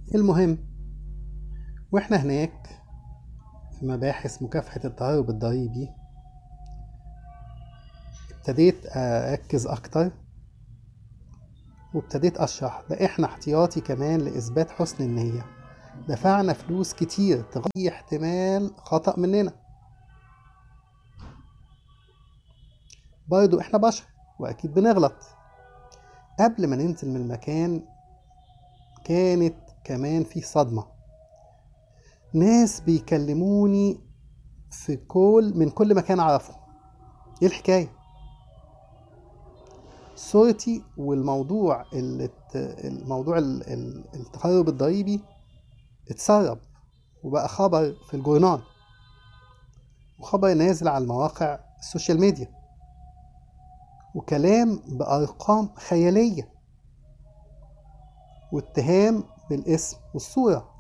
المهم واحنا هناك في مباحث مكافحة التهرب الضريبي ابتديت أركز أكتر وابتديت أشرح ده إحنا احتياطي كمان لإثبات حسن النية دفعنا فلوس كتير تغطي احتمال خطأ مننا برضو إحنا بشر وأكيد بنغلط قبل ما ننزل من المكان كانت كمان في صدمة ناس بيكلموني في كل من كل مكان أعرفه إيه الحكاية؟ صورتي والموضوع اللي ات- الموضوع ال- ال- التهرب الضريبي اتسرب وبقى خبر في الجورنال وخبر نازل على المواقع السوشيال ميديا وكلام بأرقام خيالية واتهام بالاسم والصورة